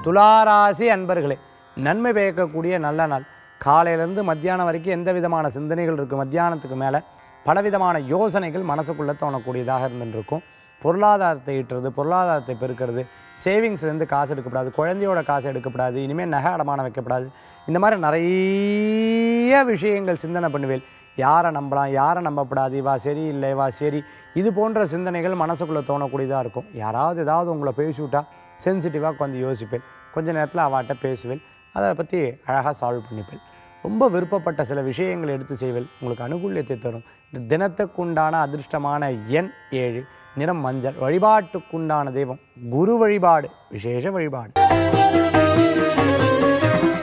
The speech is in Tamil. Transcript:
துளாராசி அன்பர்களே நன்மை பயக்கக்கூடிய நல்ல நாள் காலையிலேருந்து மத்தியானம் வரைக்கும் எந்த விதமான சிந்தனைகள் இருக்குது மத்தியானத்துக்கு மேலே பலவிதமான யோசனைகள் மனசுக்குள்ளே தோணக்கூடியதாக இருந்துருக்கும் பொருளாதாரத்தை ஈட்டுறது பொருளாதாரத்தை பெருக்கிறது சேவிங்ஸ்லேருந்து காசு எடுக்கப்படாது குழந்தையோட காசு எடுக்கப்படாது இனிமேல் நகை அடமானம் வைக்கப்படாது இந்த மாதிரி நிறைய விஷயங்கள் சிந்தனை பண்ணுவேன் யாரை நம்பலாம் யாரை நம்பப்படாது இவா சரி இல்லை இவா சரி இது போன்ற சிந்தனைகள் மனசுக்குள்ளே தோணக்கூடியதாக இருக்கும் யாராவது ஏதாவது உங்களை பேசிவிட்டா சென்சிட்டிவாக கொஞ்சம் யோசிப்பேன் கொஞ்ச நேரத்தில் அவாட்ட பேசுவேன் அதை பற்றி அழகாக சால்வ் பண்ணிப்பேன் ரொம்ப விருப்பப்பட்ட சில விஷயங்களை எடுத்து செய்வேன் உங்களுக்கு அனுகூல்யத்தை தரும் இந்த தினத்துக்குண்டான அதிர்ஷ்டமான எண் ஏழு நிறம் மஞ்சள் வழிபாட்டுக்குண்டான தெய்வம் குரு வழிபாடு விசேஷ வழிபாடு